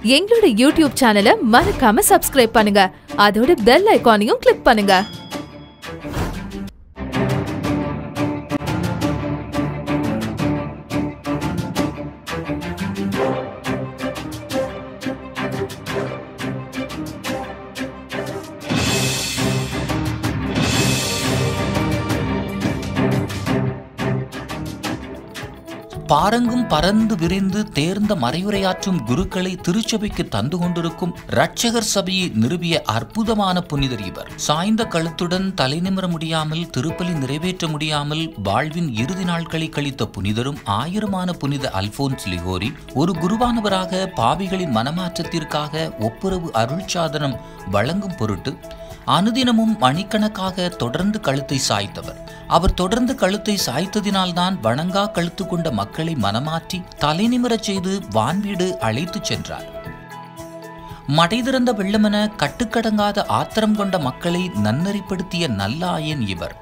எங்களோட யூடியூப் சேனலை மறக்காம சப்ஸ்கிரைப் பண்ணுங்க அதோட பெல் ஐகானையும் கிளிக் பண்ணுங்க பாரங்கும் பறந்து விரிந்து தேர்ந்த மறைவுரையாற்றும் குருக்களை திருச்சபைக்கு தந்து கொண்டிருக்கும் இரட்சகர் சபையை நிறுவிய அற்புதமான புனிதர் இவர் சாய்ந்த கழுத்துடன் தலைநிமிர முடியாமல் திருப்பலி நிறைவேற்ற முடியாமல் வாழ்வின் இறுதி நாட்களை கழித்த புனிதரும் ஆயிரமான புனித அல்போன்ஸ் லிகோரி ஒரு குருவானவராக பாவிகளின் மனமாற்றத்திற்காக ஒப்புரவு அருள்சாதனம் வழங்கும் பொருட்டு அனுதினமும் மணிக்கணக்காக தொடர்ந்து கழுத்தை சாய்த்தவர் அவர் தொடர்ந்து கழுத்தை சாய்த்ததினால்தான் வணங்கா கழுத்து கொண்ட மக்களை மனமாற்றி தலைநிமிரச் செய்து வான்வீடு அழைத்துச் சென்றார் மடை திறந்த வெள்ளமென கட்டுக்கடங்காத ஆத்திரம் கொண்ட மக்களை நன்னறிப்படுத்திய நல்ல ஆயன் இவர்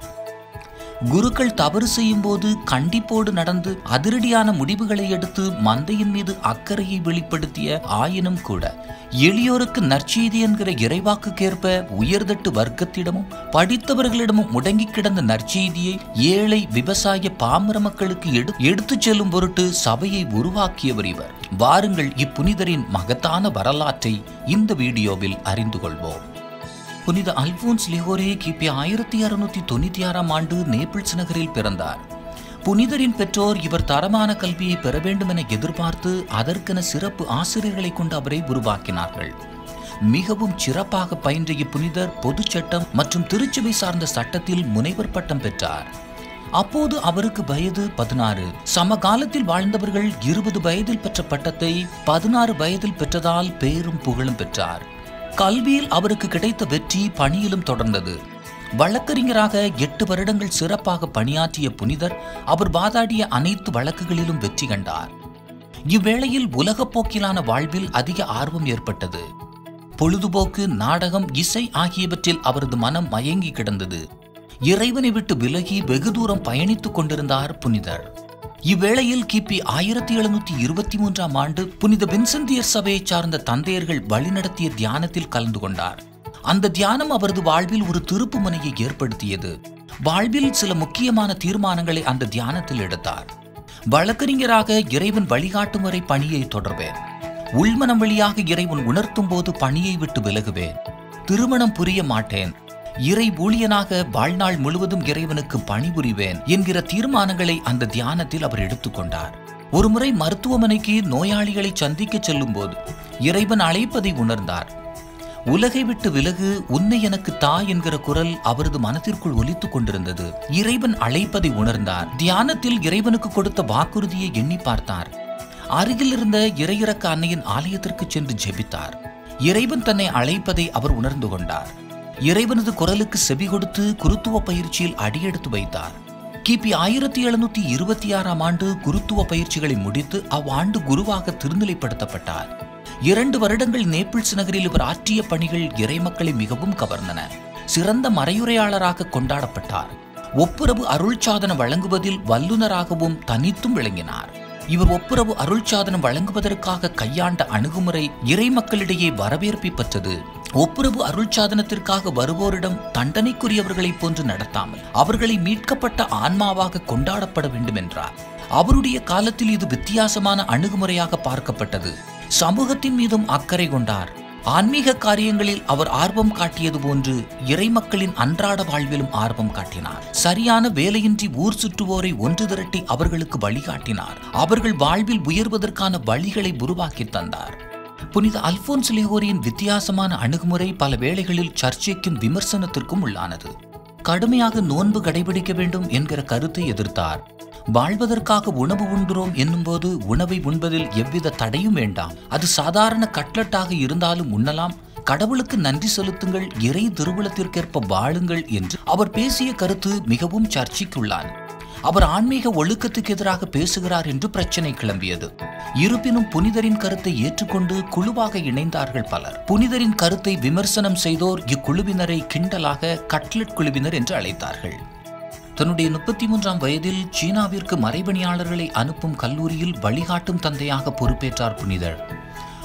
குருக்கள் தவறு செய்யும் போது கண்டிப்போடு நடந்து அதிரடியான முடிவுகளை எடுத்து மந்தையின் மீது அக்கறையை வெளிப்படுத்திய ஆயினும் கூட எளியோருக்கு நற்செய்தி என்கிற இறைவாக்குக்கேற்ப உயர்தட்டு வர்க்கத்திடமும் படித்தவர்களிடமும் முடங்கி கிடந்த நற்செய்தியை ஏழை விவசாய பாமர மக்களுக்கு எடு எடுத்துச் செல்லும் பொருட்டு சபையை உருவாக்கியவர் இவர் வாருங்கள் இப்புனிதரின் மகத்தான வரலாற்றை இந்த வீடியோவில் அறிந்து கொள்வோம் புனித அல்போன்ஸ் லிஹோரே கிபி ஆயிரத்தி அறுநூத்தி தொண்ணூத்தி ஆறாம் ஆண்டு நேபிள்ஸ் நகரில் பிறந்தார் புனிதரின் பெற்றோர் இவர் தரமான கல்வியை பெற வேண்டும் என எதிர்பார்த்து அதற்கென சிறப்பு ஆசிரியர்களை கொண்டு அவரை உருவாக்கினார்கள் மிகவும் சிறப்பாக பயின்ற இப்புனிதர் பொதுச் சட்டம் மற்றும் திருச்சபை சார்ந்த சட்டத்தில் முனைவர் பட்டம் பெற்றார் அப்போது அவருக்கு வயது பதினாறு சமகாலத்தில் வாழ்ந்தவர்கள் இருபது வயதில் பெற்ற பட்டத்தை பதினாறு வயதில் பெற்றதால் பேரும் புகழும் பெற்றார் கல்வியில் அவருக்கு கிடைத்த வெற்றி பணியிலும் தொடர்ந்தது வழக்கறிஞராக எட்டு வருடங்கள் சிறப்பாக பணியாற்றிய புனிதர் அவர் வாதாடிய அனைத்து வழக்குகளிலும் வெற்றி கண்டார் இவ்வேளையில் உலகப் போக்கிலான வாழ்வில் அதிக ஆர்வம் ஏற்பட்டது பொழுதுபோக்கு நாடகம் இசை ஆகியவற்றில் அவரது மனம் மயங்கி கிடந்தது இறைவனை விட்டு விலகி வெகு தூரம் பயணித்துக் கொண்டிருந்தார் புனிதர் இவ்வேளையில் கிபி ஆயிரத்தி எழுநூத்தி இருபத்தி மூன்றாம் ஆண்டு புனித வின்சென்தியர் சபையை சார்ந்த தந்தையர்கள் வழிநடத்திய தியானத்தில் கலந்து கொண்டார் அந்த தியானம் அவரது வாழ்வில் ஒரு திருப்பு முனையை ஏற்படுத்தியது வாழ்வில் சில முக்கியமான தீர்மானங்களை அந்த தியானத்தில் எடுத்தார் வழக்கறிஞராக இறைவன் வழிகாட்டும் வரை பணியை தொடர்வேன் உள்மனம் வழியாக இறைவன் உணர்த்தும் போது பணியை விட்டு விலகுவேன் திருமணம் புரிய மாட்டேன் இறை ஊழியனாக வாழ்நாள் முழுவதும் இறைவனுக்கு பணிபுரிவேன் என்கிற தீர்மானங்களை அந்த தியானத்தில் அவர் எடுத்துக்கொண்டார் ஒருமுறை மருத்துவமனைக்கு நோயாளிகளை சந்திக்க செல்லும் போது இறைவன் அழைப்பதை உணர்ந்தார் உலகை விட்டு விலகு உன்னை எனக்கு தா என்கிற குரல் அவரது மனத்திற்குள் ஒலித்துக் கொண்டிருந்தது இறைவன் அழைப்பதை உணர்ந்தார் தியானத்தில் இறைவனுக்கு கொடுத்த வாக்குறுதியை எண்ணி பார்த்தார் அருகில் இருந்த இறையிறக்க அன்னையின் ஆலயத்திற்கு சென்று ஜெபித்தார் இறைவன் தன்னை அழைப்பதை அவர் உணர்ந்து கொண்டார் இறைவனது குரலுக்கு செவி கொடுத்து குருத்துவ பயிற்சியில் அடியெடுத்து வைத்தார் கிபி ஆயிரத்தி எழுநூத்தி இருபத்தி ஆறாம் ஆண்டு குருத்துவ பயிற்சிகளை முடித்து அவ்வாண்டு குருவாக திருநிலைப்படுத்தப்பட்டார் இரண்டு வருடங்கள் நேபிள்ஸ் நகரில் இவர் ஆற்றிய பணிகள் இறை மக்களை மிகவும் கவர்ந்தன சிறந்த மறையுரையாளராக கொண்டாடப்பட்டார் ஒப்புரவு அருள்சாதனம் வழங்குவதில் வல்லுநராகவும் தனித்தும் விளங்கினார் இவர் ஒப்புரவு அருள்சாதனம் வழங்குவதற்காக கையாண்ட அணுகுமுறை இறை மக்களிடையே வரவேற்பை பெற்றது ஒப்புரவு அருள்சாதனத்திற்காக வருவோரிடம் தண்டனைக்குரியவர்களைப் போன்று நடத்தாமல் அவர்களை மீட்கப்பட்ட ஆன்மாவாக கொண்டாடப்பட வேண்டும் என்றார் அவருடைய காலத்தில் இது வித்தியாசமான அணுகுமுறையாக பார்க்கப்பட்டது சமூகத்தின் மீதும் அக்கறை கொண்டார் ஆன்மீக காரியங்களில் அவர் ஆர்வம் காட்டியது போன்று இறை மக்களின் அன்றாட வாழ்விலும் ஆர்வம் காட்டினார் சரியான வேலையின்றி ஊர் சுற்றுவோரை ஒன்று திரட்டி அவர்களுக்கு வழிகாட்டினார் அவர்கள் வாழ்வில் உயர்வதற்கான வழிகளை உருவாக்கி தந்தார் புனித அல்போன்ஸ் லிஹோரியின் வித்தியாசமான அணுகுமுறை பல வேளைகளில் சர்ச்சைக்கும் விமர்சனத்திற்கும் உள்ளானது கடுமையாக நோன்பு கடைபிடிக்க வேண்டும் என்கிற கருத்தை எதிர்த்தார் வாழ்வதற்காக உணவு உண்கிறோம் என்னும்போது உணவை உண்பதில் எவ்வித தடையும் வேண்டாம் அது சாதாரண கட்லட்டாக இருந்தாலும் உண்ணலாம் கடவுளுக்கு நன்றி செலுத்துங்கள் இறை திருவுளத்திற்கேற்ப வாழுங்கள் என்று அவர் பேசிய கருத்து மிகவும் சர்ச்சைக்குள்ளான் அவர் ஆன்மீக ஒழுக்கத்துக்கு எதிராக பேசுகிறார் என்று பிரச்சனை கிளம்பியது இருப்பினும் புனிதரின் கருத்தை ஏற்றுக்கொண்டு குழுவாக இணைந்தார்கள் பலர் புனிதரின் கருத்தை விமர்சனம் செய்தோர் இக்குழுவினரை கிண்டலாக கட்லெட் குழுவினர் என்று அழைத்தார்கள் தன்னுடைய முப்பத்தி மூன்றாம் வயதில் சீனாவிற்கு மறைபணியாளர்களை அனுப்பும் கல்லூரியில் வழிகாட்டும் தந்தையாக பொறுப்பேற்றார் புனிதர்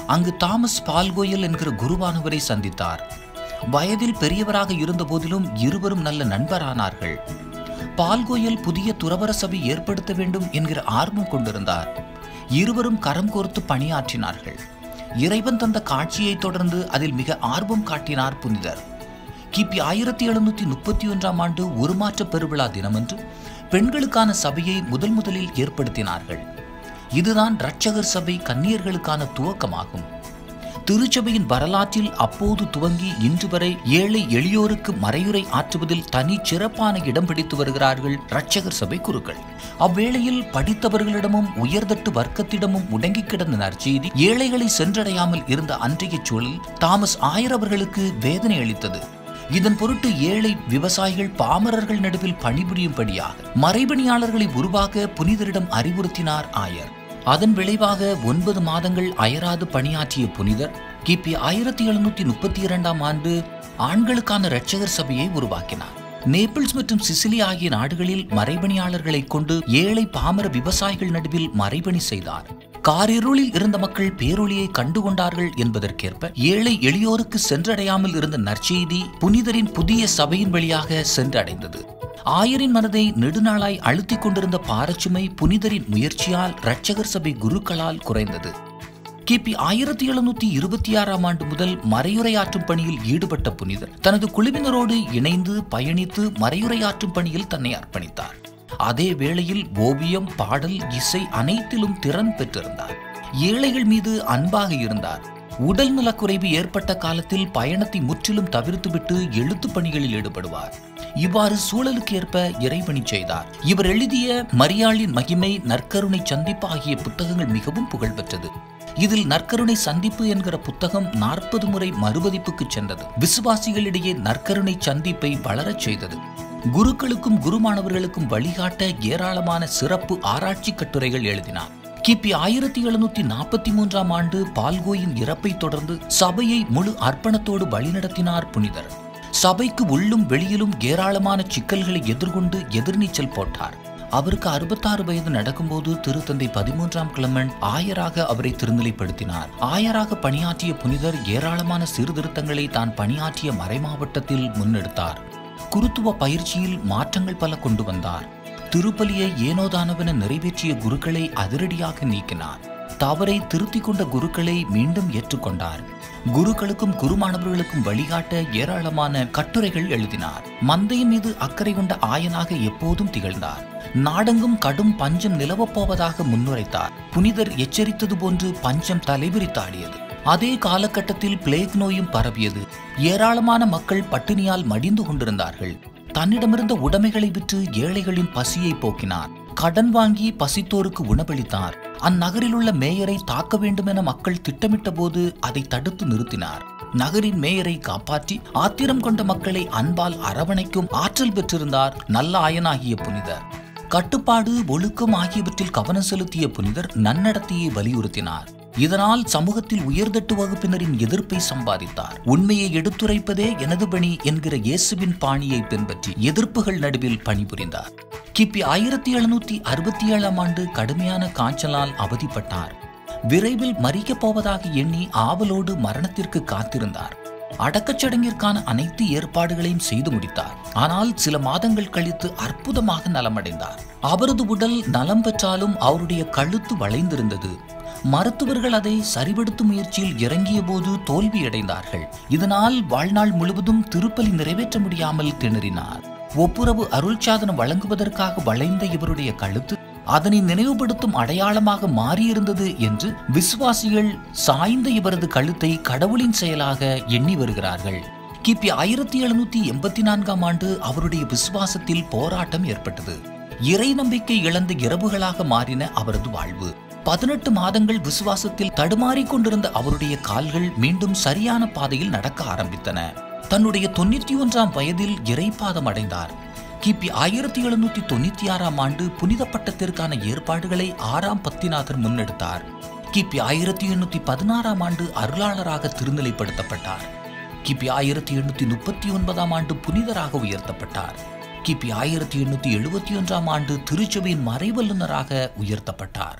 அங்கு தாமஸ் பால்கோயல் என்கிற குருவானவரை சந்தித்தார் வயதில் பெரியவராக இருந்த போதிலும் இருவரும் நல்ல நண்பரானார்கள் பால்கோயல் புதிய துறவர சபை ஏற்படுத்த வேண்டும் என்கிற ஆர்வம் கொண்டிருந்தார் இருவரும் கரம் கோர்த்து பணியாற்றினார்கள் இறைவன் தந்த காட்சியை தொடர்ந்து அதில் மிக ஆர்வம் காட்டினார் புனிதர் கிபி ஆயிரத்தி எழுநூத்தி முப்பத்தி ஒன்றாம் ஆண்டு உருமாற்ற பெருவிழா தினமன்று பெண்களுக்கான சபையை முதல் முதலில் ஏற்படுத்தினார்கள் இதுதான் இரட்சகர் சபை கன்னியர்களுக்கான துவக்கமாகும் திருச்சபையின் வரலாற்றில் அப்போது துவங்கி இன்று வரை ஏழை எளியோருக்கு மறையுரை ஆற்றுவதில் தனி சிறப்பான இடம் பிடித்து வருகிறார்கள் இரட்சகர் சபை குருக்கள் அவ்வேளையில் படித்தவர்களிடமும் உயர்தட்டு வர்க்கத்திடமும் முடங்கி கிடந்த நற்செய்தி ஏழைகளை சென்றடையாமல் இருந்த அன்றைய சூழல் தாமஸ் ஆயர் அவர்களுக்கு வேதனை அளித்தது இதன் பொருட்டு ஏழை விவசாயிகள் பாமரர்கள் நடுவில் பணிபுரியும்படியாக மறைபணியாளர்களை உருவாக்க புனிதரிடம் அறிவுறுத்தினார் ஆயர் அதன் விளைவாக ஒன்பது மாதங்கள் அயராது பணியாற்றிய புனிதர் கிபி ஆயிரத்தி எழுநூத்தி முப்பத்தி இரண்டாம் ஆண்டு ஆண்களுக்கான இரட்சகர் சபையை உருவாக்கினார் நேபிள்ஸ் மற்றும் சிசிலி ஆகிய நாடுகளில் மறைபணியாளர்களை கொண்டு ஏழை பாமர விவசாயிகள் நடுவில் மறைபணி செய்தார் காரிருளில் இருந்த மக்கள் பேரொளியை கண்டுகொண்டார்கள் என்பதற்கேற்ப ஏழை எளியோருக்கு சென்றடையாமல் இருந்த நற்செய்தி புனிதரின் புதிய சபையின் வழியாக சென்றடைந்தது ஆயரின் மனதை நெடுநாளாய் அழுத்திக் கொண்டிருந்த பாரச்சுமை புனிதரின் முயற்சியால் இரட்சகர் சபை குருக்களால் குறைந்தது கிபி ஆயிரத்தி எழுநூத்தி இருபத்தி ஆறாம் ஆண்டு முதல் மறையுரையாற்றும் பணியில் ஈடுபட்ட புனிதர் தனது குழுவினரோடு இணைந்து பயணித்து மறையுரையாற்றும் பணியில் தன்னை அர்ப்பணித்தார் அதே வேளையில் ஓவியம் பாடல் இசை அனைத்திலும் திறன் பெற்றிருந்தார் ஏழைகள் மீது அன்பாக இருந்தார் உடல் நலக்குறைவு ஏற்பட்ட காலத்தில் பயணத்தை முற்றிலும் தவிர்த்துவிட்டு எழுத்துப் பணிகளில் ஈடுபடுவார் இவ்வாறு சூழலுக்கு ஏற்ப இறைபணி செய்தார் இவர் எழுதிய மரியாளின் மகிமை நற்கருணை சந்திப்பு ஆகிய புத்தகங்கள் மிகவும் புகழ்பெற்றது இதில் நற்கருணை சந்திப்பு என்கிற புத்தகம் நாற்பது முறை மறுபதிப்புக்கு சென்றது விசுவாசிகளிடையே நற்கருணை சந்திப்பை வளரச் செய்தது குருக்களுக்கும் குருமானவர்களுக்கும் வழிகாட்ட ஏராளமான சிறப்பு ஆராய்ச்சி கட்டுரைகள் எழுதினார் கிபி ஆயிரத்தி எழுநூத்தி நாற்பத்தி மூன்றாம் ஆண்டு பால்கோயின் இறப்பை தொடர்ந்து சபையை முழு அர்ப்பணத்தோடு வழிநடத்தினார் புனிதர் சபைக்கு உள்ளும் வெளியிலும் ஏராளமான சிக்கல்களை எதிர்கொண்டு எதிர்நீச்சல் போட்டார் அவருக்கு அறுபத்தாறு வயது நடக்கும்போது திருத்தந்தை பதிமூன்றாம் கிளமன் ஆயராக அவரை திருநிலைப்படுத்தினார் ஆயராக பணியாற்றிய புனிதர் ஏராளமான சீர்திருத்தங்களை தான் பணியாற்றிய மறைமாவட்டத்தில் முன்னெடுத்தார் குருத்துவ பயிற்சியில் மாற்றங்கள் பல கொண்டு வந்தார் திருப்பலியை ஏனோதானவென நிறைவேற்றிய குருக்களை அதிரடியாக நீக்கினார் தவறை திருத்திக் கொண்ட குருக்களை மீண்டும் ஏற்றுக்கொண்டார் குருக்களுக்கும் குருமானவர்களுக்கும் வழிகாட்ட ஏராளமான கட்டுரைகள் எழுதினார் மந்தையின் மீது அக்கறை கொண்ட ஆயனாக எப்போதும் திகழ்ந்தார் நாடெங்கும் கடும் பஞ்சம் நிலவப் போவதாக முன்னுரைத்தார் புனிதர் எச்சரித்தது போன்று பஞ்சம் தலைவிரித்தாடியது அதே காலகட்டத்தில் பிளேக் நோயும் பரவியது ஏராளமான மக்கள் பட்டினியால் மடிந்து கொண்டிருந்தார்கள் தன்னிடமிருந்த உடைமைகளை விற்று ஏழைகளின் பசியை போக்கினார் கடன் வாங்கி பசித்தோருக்கு உணவளித்தார் அந்நகரில் உள்ள மேயரை தாக்க வேண்டும் என மக்கள் திட்டமிட்ட போது அதை தடுத்து நிறுத்தினார் நகரின் மேயரை காப்பாற்றி ஆத்திரம் கொண்ட மக்களை அன்பால் அரவணைக்கும் ஆற்றல் பெற்றிருந்தார் நல்ல ஆயனாகிய புனிதர் கட்டுப்பாடு ஒழுக்கம் ஆகியவற்றில் கவனம் செலுத்திய புனிதர் நன்னடத்தையை வலியுறுத்தினார் இதனால் சமூகத்தில் உயர்தட்டு வகுப்பினரின் எதிர்ப்பை சம்பாதித்தார் உண்மையை எடுத்துரைப்பதே எனது பணி என்கிற இயேசுவின் பாணியை பின்பற்றி எதிர்ப்புகள் நடுவில் பணிபுரிந்தார் கிபி ஆயிரத்தி எழுநூத்தி அறுபத்தி ஏழாம் ஆண்டு கடுமையான காய்ச்சலால் அவதிப்பட்டார் விரைவில் மறிக்கப் போவதாக எண்ணி ஆவலோடு மரணத்திற்கு காத்திருந்தார் அடக்கச் சடங்கிற்கான அனைத்து ஏற்பாடுகளையும் செய்து முடித்தார் ஆனால் சில மாதங்கள் கழித்து அற்புதமாக நலமடைந்தார் அவரது உடல் நலம் பெற்றாலும் அவருடைய கழுத்து வளைந்திருந்தது மருத்துவர்கள் அதை சரிபடுத்தும் முயற்சியில் இறங்கிய போது தோல்வியடைந்தார்கள் இதனால் வாழ்நாள் முழுவதும் திருப்பலி நிறைவேற்ற முடியாமல் திணறினார் ஒப்புரவு அருள்சாதனம் வழங்குவதற்காக வளைந்த இவருடைய கழுத்து அதனை நினைவுபடுத்தும் அடையாளமாக மாறியிருந்தது என்று விசுவாசிகள் சாய்ந்த இவரது கழுத்தை கடவுளின் செயலாக எண்ணி வருகிறார்கள் கிபி ஆயிரத்தி எழுநூத்தி எண்பத்தி நான்காம் ஆண்டு அவருடைய விசுவாசத்தில் போராட்டம் ஏற்பட்டது இறை நம்பிக்கை இழந்த இரவுகளாக மாறின அவரது வாழ்வு பதினெட்டு மாதங்கள் விசுவாசத்தில் தடுமாறிக் கொண்டிருந்த அவருடைய கால்கள் மீண்டும் சரியான பாதையில் நடக்க ஆரம்பித்தன தன்னுடைய தொண்ணூத்தி ஒன்றாம் வயதில் இறைப்பாதம் அடைந்தார் கிபி ஆயிரத்தி எழுநூத்தி தொண்ணூத்தி ஆறாம் ஆண்டு புனித பட்டத்திற்கான ஏற்பாடுகளை ஆறாம் பத்திநாதர் முன்னெடுத்தார் கிபி ஆயிரத்தி எண்ணூத்தி பதினாறாம் ஆண்டு அருளாளராக திருநிலைப்படுத்தப்பட்டார் கிபி ஆயிரத்தி எண்ணூத்தி முப்பத்தி ஒன்பதாம் ஆண்டு புனிதராக உயர்த்தப்பட்டார் கிபி ஆயிரத்தி எண்ணூத்தி எழுபத்தி ஒன்றாம் ஆண்டு திருச்சபையின் மறைவல்லுநராக உயர்த்தப்பட்டார்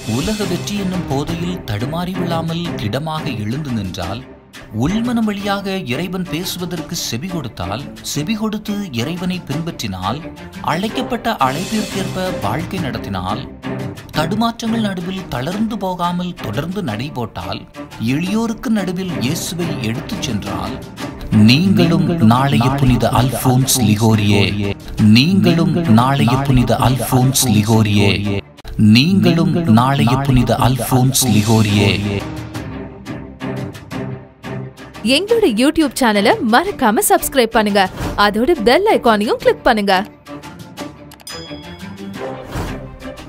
உலக வெற்றி என்னும் போதையில் தடுமாறி விழாமல் திடமாக எழுந்து நின்றால் உள்மனம் வழியாக இறைவன் பேசுவதற்கு செவி கொடுத்தால் செவி கொடுத்து இறைவனை பின்பற்றினால் அழைக்கப்பட்ட அழைப்பிற்கேற்ப வாழ்க்கை நடத்தினால் தடுமாற்றங்கள் நடுவில் தளர்ந்து போகாமல் தொடர்ந்து நடைபோட்டால் எளியோருக்கு நடுவில் இயேசுவை எடுத்துச் சென்றால் நீங்களும் நாளைய புனித அல்போன்ஸ் லிகோரியே நீங்களும் நாளைய புனித அல்போன்ஸ் லிகோரியே நீங்களும் நாளைய புனித அல்போன்ஸ் லிகோரியே எங்களோட யூடியூப் சேனலை மறக்காம சப்ஸ்கிரைப் பண்ணுங்க அதோட பெல் ஐகானையும் கிளிக் பண்ணுங்க